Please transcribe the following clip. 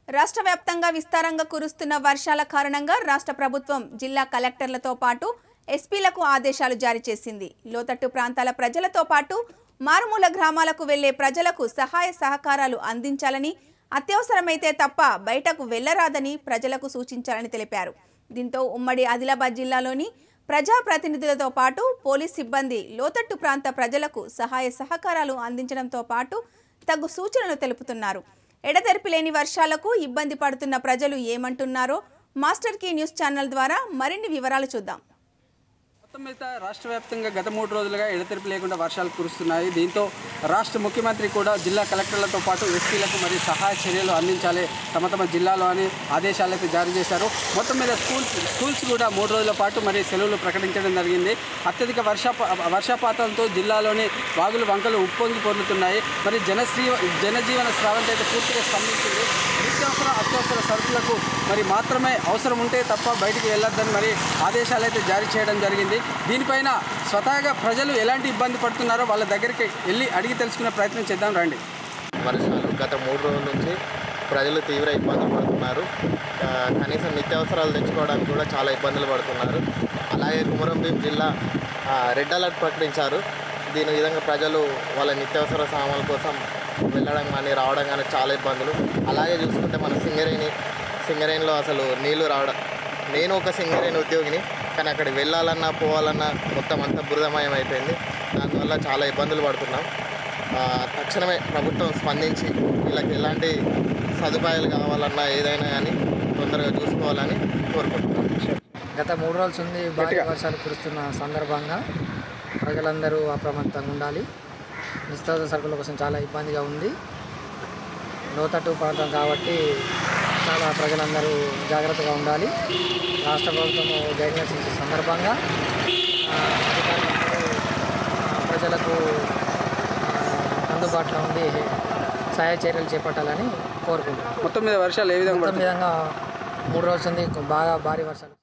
రాష్ట్ర వ్యాప్తంగా విస్తారంగా కురుస్తున్న వర్షాల కారణంగా రాష్ట్ర ప్రభుత్వం జిల్లా కలెక్టర్లతో పాటు ఎస్పీలకు ఆదేశాలు జారీ చేసింది లోతట్టు ప్రాంతాల ప్రజలతో పాటు మారుమూల గ్రామాలకు వెళ్లే ప్రజలకు సహాయ సహకారాలు అందించాలని అత్యవసరమైతే తప్ప బయటకు వెళ్లరాదని ప్రజలకు సూచించాలని తెలిపారు దీంతో ఉమ్మడి ఆదిలాబాద్ జిల్లాలోని ప్రజాప్రతినిధులతో పాటు పోలీస్ సిబ్బంది లోతట్టు ప్రాంత ప్రజలకు సహాయ సహకారాలు అందించడంతో పాటు తగు సూచనలు తెలుపుతున్నారు ఎడతెరిపి లేని వర్షాలకు ఇబ్బంది పడుతున్న ప్రజలు ఏమంటున్నారో మాస్టర్ కీ న్యూస్ ఛానల్ ద్వారా మరిన్ని వివరాలు చూద్దాం మొత్తం మీద రాష్ట్ర వ్యాప్తంగా గత మూడు రోజులుగా ఎడతెరిపి లేకుండా వర్షాలు కురుస్తున్నాయి దీంతో రాష్ట్ర ముఖ్యమంత్రి కూడా జిల్లా కలెక్టర్లతో పాటు ఎస్పీలకు మరి సహాయ చర్యలు అందించాలి తమ తమ జిల్లాలో అని ఆదేశాలు అయితే జారీ చేశారు మొత్తం మీద స్కూల్స్ స్కూల్స్ కూడా మూడు రోజుల పాటు మరి సెలవులు ప్రకటించడం జరిగింది అత్యధిక వర్షపా వర్షపాతంతో జిల్లాలోని వాగులు వంకలు ఉప్పొంగి పొర్లుతున్నాయి మరి జనశ్రీ జనజీవన స్రావంతి అయితే పూర్తిగా స్పందించింది నిత్యావసర అత్యవసర సరుకులకు మరి మాత్రమే అవసరం ఉంటే తప్ప బయటికి వెళ్ళొద్దని మరి ఆదేశాలు అయితే జారీ చేయడం జరిగింది దీనిపైన స్వతహాగా ప్రజలు ఎలాంటి ఇబ్బంది పడుతున్నారో వాళ్ళ దగ్గరికి వెళ్ళి అడిగి తెలుసుకునే ప్రయత్నం చేద్దాం రండి వర్షాలు గత మూడు రోజుల నుంచి ప్రజలు తీవ్ర ఇబ్బందులు పడుతున్నారు ఆ, కనీసం నిత్యావసరాలు తెచ్చుకోవడానికి కూడా చాలా ఇబ్బందులు పడుతున్నారు అలాగే కుమరం భీం జిల్లా ఆ, రెడ్ అలర్ట్ ప్రకటించారు దీని విధంగా ప్రజలు వాళ్ళ నిత్యావసర సామాన్ల కోసం వెళ్ళడం కానీ రావడం కానీ చాలా ఇబ్బందులు అలాగే చూసుకుంటే మన సింగరేణి సింగరేణిలో అసలు నీళ్లు రావడం నేను ఒక సింగరేణి ఉద్యోగిని కానీ అక్కడికి వెళ్ళాలన్నా పోవాలన్నా మొత్తం అంతా బురదమయం అయిపోయింది దానివల్ల చాలా ఇబ్బందులు పడుతున్నాం ఆ, తక్షణమే ప్రభుత్వం స్పందించి వీళ్ళకి ఎలాంటి సదుపాయాలు కావాలన్నా ఏదైనా కానీ తొందరగా చూసుకోవాలని కోరుకుంటున్నాను గత మూడు రోజుల నుండి భారీ వర్షాలు కురుస్తున్న సందర్భంగా ప్రజలందరూ అప్రమత్తంగా ఉండాలి నిత్యావసర సరుకుల కోసం చాలా ఇబ్బందిగా ఉంది లోతట్టు ప్రాంతం కాబట్టి చాలా ప్రజలందరూ జాగ్రత్తగా ఉండాలి రాష్ట్ర ప్రభుత్వం గైడ్లైన్స్ ఇచ్చే సందర్భంగా ఆ, అధికారులందరూ ఆ, ప్రజలకు ఆ, అందుబాటులో ఉండి సహాయ చర్యలు చేపట్టాలని కోరుకుంటున్నాను మొత్తం మీద వర్షాలు ఏ విధంగా మొత్తం పడుతున్నాయి విధంగా మూడు రోజుల నుండి బాగా భారీ వర్షాలు